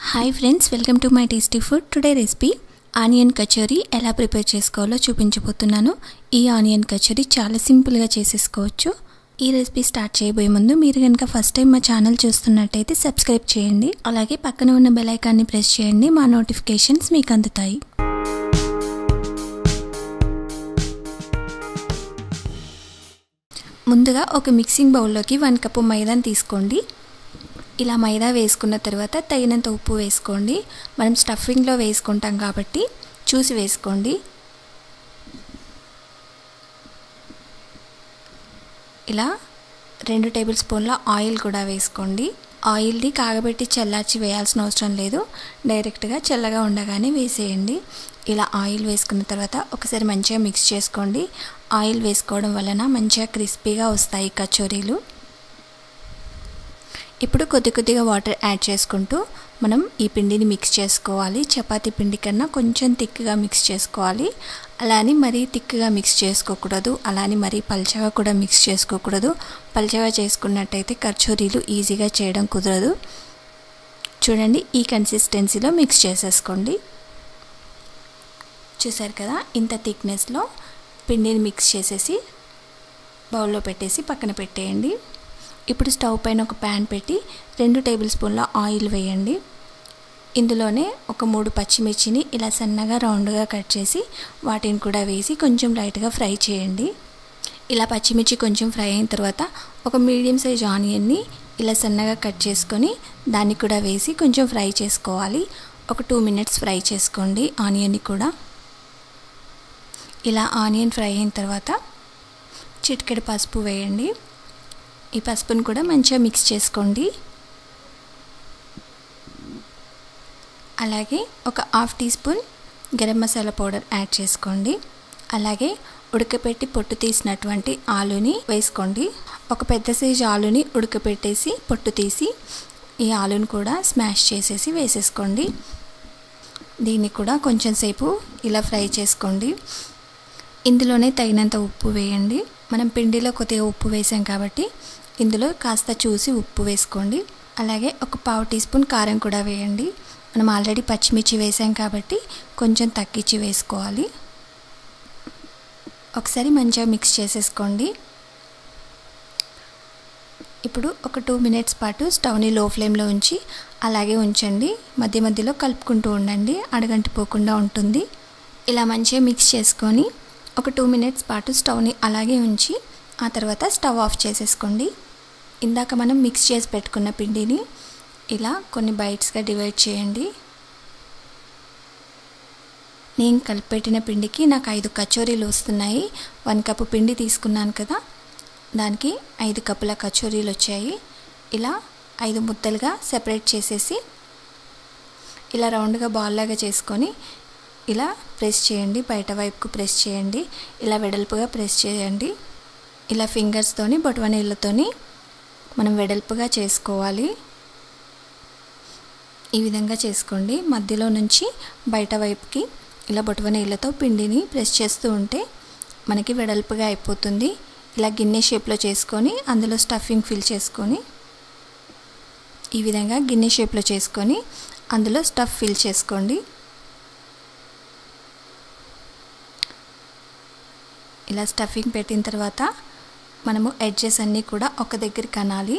hi friends welcome to my tasty food today recipe onion kachori ఎలా prepare చేసుకోవాలో చూపించబోతున్నాను ఈ ఆనియన్ కచోరీ చాలా సింపుల్గా చేసేసుకోవచ్చు ఈ రెసిపీ స్టార్ట్ చేయబోయే ముందు మీరు కనుక ఫస్ట్ టైం మా ఛానల్ చూస్తున్నట్టయితే సబ్స్క్రైబ్ చేయండి అలాగే పక్కన ఉన్న బెల్ ఐకాన్ని ప్రెస్ చేయండి మా నోటిఫికేషన్స్ మీకు అందుతాయి ముందుగా ఒక మిక్సింగ్ బౌల్లోకి వన్ కప్పు మైదాని తీసుకోండి ఇలా మైదా వేసుకున్న తర్వాత తగినంత ఉప్పు వేసుకోండి మనం స్టఫింగ్లో వేసుకుంటాం కాబట్టి చూసి వేసుకోండి ఇలా రెండు టేబుల్ స్పూన్ల ఆయిల్ కూడా వేసుకోండి ఆయిల్ని కాగబెట్టి చల్లార్చి వేయాల్సిన అవసరం లేదు డైరెక్ట్గా చల్లగా ఉండగానే వేసేయండి ఇలా ఆయిల్ వేసుకున్న తర్వాత ఒకసారి మంచిగా మిక్స్ చేసుకోండి ఆయిల్ వేసుకోవడం వలన మంచిగా క్రిస్పీగా వస్తాయి కచోరీలు ఇప్పుడు కొద్ది కొద్దిగా వాటర్ యాడ్ చేసుకుంటూ మనం ఈ పిండిని మిక్స్ చేసుకోవాలి చపాతీ పిండి కన్నా కొంచెం థిక్గా మిక్స్ చేసుకోవాలి అలాని మరీ థిక్గా మిక్స్ చేసుకోకూడదు అలాని మరీ పల్చగా కూడా మిక్స్ చేసుకోకూడదు పల్చగా చేసుకున్నట్టయితే కచోరీలు ఈజీగా చేయడం కుదరదు చూడండి ఈ కన్సిస్టెన్సీలో మిక్స్ చేసేసుకోండి చూసారు కదా ఇంత థిక్నెస్లో పిండిని మిక్స్ చేసేసి బౌల్లో పెట్టేసి పక్కన పెట్టేయండి ఇప్పుడు స్టవ్ పైన ఒక ప్యాన్ పెట్టి రెండు టేబుల్ స్పూన్ల ఆయిల్ వేయండి ఇందులోనే ఒక మూడు పచ్చిమిర్చిని ఇలా సన్నగా రౌండ్గా కట్ చేసి వాటిని కూడా వేసి కొంచెం లైట్గా ఫ్రై చేయండి ఇలా పచ్చిమిర్చి కొంచెం ఫ్రై అయిన తర్వాత ఒక మీడియం సైజ్ ఆనియన్ని ఇలా సన్నగా కట్ చేసుకొని దాన్ని కూడా వేసి కొంచెం ఫ్రై చేసుకోవాలి ఒక టూ మినిట్స్ ఫ్రై చేసుకోండి ఆనియన్ని కూడా ఇలా ఆనియన్ ఫ్రై అయిన తర్వాత చిటికెడు పసుపు వేయండి ఈ పసుపుని కూడా మంచిగా మిక్స్ చేసుకోండి అలాగే ఒక half teaspoon garam masala powder add చేసుకోండి అలాగే ఉడకపెట్టి పొట్టు తీసినటువంటి ఆలుని వేసుకోండి ఒక పెద్ద సైజు ఆలుని ఉడకపెట్టేసి పొట్టు తీసి ఈ ఆలుని కూడా స్మాష్ చేసేసి వేసేసుకోండి దీన్ని కూడా కొంచెం సేపు ఇలా ఫ్రై చేసుకోండి ఇందులోనే తగినంత ఉప్పు వేయండి మనం పిండిలో కొద్దిగా ఉప్పు వేసాం కాబట్టి ఇందులో కాస్త చూసి ఉప్పు వేసుకోండి అలాగే ఒక పావు టీ స్పూన్ కారం కూడా వేయండి మనం ఆల్రెడీ పచ్చిమిర్చి వేసాం కాబట్టి కొంచెం తగ్గించి వేసుకోవాలి ఒకసారి మంచిగా మిక్స్ చేసేసుకోండి ఇప్పుడు ఒక టూ మినిట్స్ పాటు స్టవ్ని లో ఫ్లేమ్లో ఉంచి అలాగే ఉంచండి మధ్య మధ్యలో కలుపుకుంటూ ఉండండి అడగంటిపోకుండా ఉంటుంది ఇలా మంచిగా మిక్స్ చేసుకొని ఒక టూ మినిట్స్ పాటు స్టవ్ని అలాగే ఉంచి ఆ తర్వాత స్టవ్ ఆఫ్ చేసేసుకోండి ఇందాక మనం మిక్స్ చేసి పెట్టుకున్న పిండిని ఇలా కొన్ని బైట్స్గా డివైడ్ చేయండి నేను కలిపెట్టిన పిండికి నాకు ఐదు కచోరీలు వస్తున్నాయి వన్ కప్పు పిండి తీసుకున్నాను కదా దానికి ఐదు కప్పుల కచోరీలు వచ్చాయి ఇలా ఐదు ముద్దలుగా సెపరేట్ చేసేసి ఇలా రౌండ్గా బాల్ లాగా చేసుకొని ఇలా ప్రెస్ చేయండి బయట వైపుకు ప్రెస్ చేయండి ఇలా వెడల్పుగా ప్రెస్ చేయండి ఇలా ఫింగర్స్తోని బొటవ నీళ్ళతోని మనం వెడల్పుగా చేసుకోవాలి ఈ విధంగా చేసుకోండి మధ్యలో నుంచి బయట వైపుకి ఇలా బొటవ నీళ్ళతో పిండిని ప్రెస్ చేస్తూ ఉంటే మనకి వెడల్పుగా అయిపోతుంది ఇలా గిన్నె షేప్లో చేసుకొని అందులో స్టఫింగ్ ఫిల్ చేసుకొని ఈ విధంగా గిన్నె షేప్లో చేసుకొని అందులో స్టఫ్ ఫిల్ చేసుకోండి ఇలా స్టఫింగ్ పెట్టిన తర్వాత మనము ఎడ్జెస్ అన్నీ కూడా ఒక దగ్గర కనాలి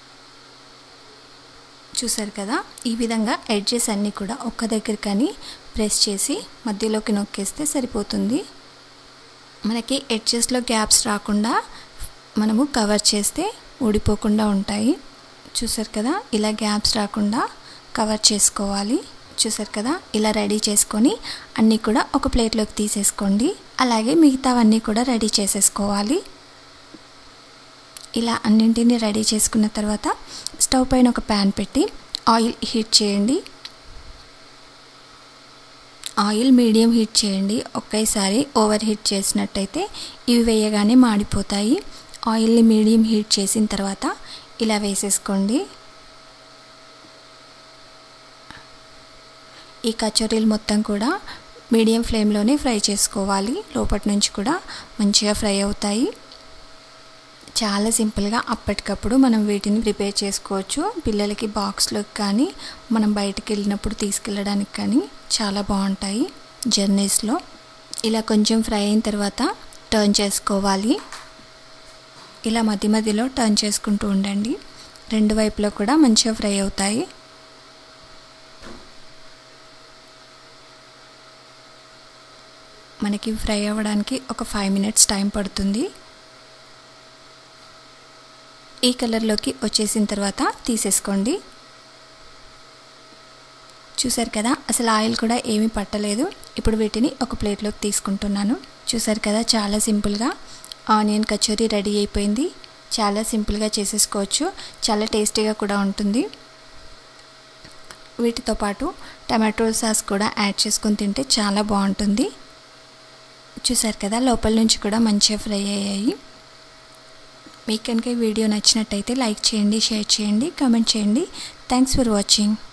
చూసారు కదా ఈ విధంగా ఎడ్జెస్ అన్నీ కూడా ఒక్క దగ్గర కని ప్రెస్ చేసి మధ్యలోకి నొక్కేస్తే సరిపోతుంది మనకి ఎడ్జెస్లో గ్యాప్స్ రాకుండా మనము కవర్ చేస్తే ఊడిపోకుండా ఉంటాయి చూసారు కదా ఇలా గ్యాప్స్ రాకుండా కవర్ చేసుకోవాలి చూసారు కదా ఇలా రెడీ చేసుకొని అన్నీ కూడా ఒక ప్లేట్లోకి తీసేసుకోండి అలాగే మిగతావన్నీ కూడా రెడీ చేసేసుకోవాలి ఇలా అన్నింటినీ రెడీ చేసుకున్న తర్వాత స్టవ్ పైన ఒక ప్యాన్ పెట్టి ఆయిల్ హీట్ చేయండి ఆయిల్ మీడియం హీట్ చేయండి ఒకేసారి ఓవర్ హీట్ చేసినట్టయితే ఇవి వేయగానే మాడిపోతాయి ఆయిల్ని మీడియం హీట్ చేసిన తర్వాత ఇలా వేసేసుకోండి ఈ కచోరీలు మొత్తం కూడా మీడియం ఫ్లేమ్లోనే ఫ్రై చేసుకోవాలి లోపటి నుంచి కూడా మంచిగా ఫ్రై అవుతాయి చాలా సింపుల్గా అప్పటికప్పుడు మనం వీటిని ప్రిపేర్ చేసుకోవచ్చు పిల్లలకి బాక్స్లోకి కానీ మనం బయటికి వెళ్ళినప్పుడు తీసుకెళ్ళడానికి కానీ చాలా బాగుంటాయి జర్నీస్లో ఇలా కొంచెం ఫ్రై అయిన తర్వాత టర్న్ చేసుకోవాలి ఇలా మధ్య మధ్యలో టర్న్ చేసుకుంటూ ఉండండి రెండు వైపులో కూడా మంచిగా ఫ్రై అవుతాయి మనకి ఫ్రై అవ్వడానికి ఒక ఫైవ్ మినిట్స్ టైం పడుతుంది ఈ కలర్లోకి వచ్చేసిన తర్వాత తీసేసుకోండి చూసారు కదా అసలు ఆయిల్ కూడా ఏమీ పట్టలేదు ఇప్పుడు వీటిని ఒక ప్లేట్లోకి తీసుకుంటున్నాను చూసారు కదా చాలా సింపుల్గా ఆనియన్ కచోరీ రెడీ అయిపోయింది చాలా సింపుల్గా చేసేసుకోవచ్చు చాలా టేస్టీగా కూడా ఉంటుంది వీటితో పాటు టమాటో సాస్ కూడా యాడ్ చేసుకొని తింటే చాలా బాగుంటుంది చూసారు కదా లోపల నుంచి కూడా మంచిగా ఫ్రై అయ్యాయి మీకు కనుక ఈ వీడియో నచ్చినట్టయితే లైక్ చేయండి షేర్ చేయండి కామెంట్ చేయండి థ్యాంక్స్ ఫర్ వాచింగ్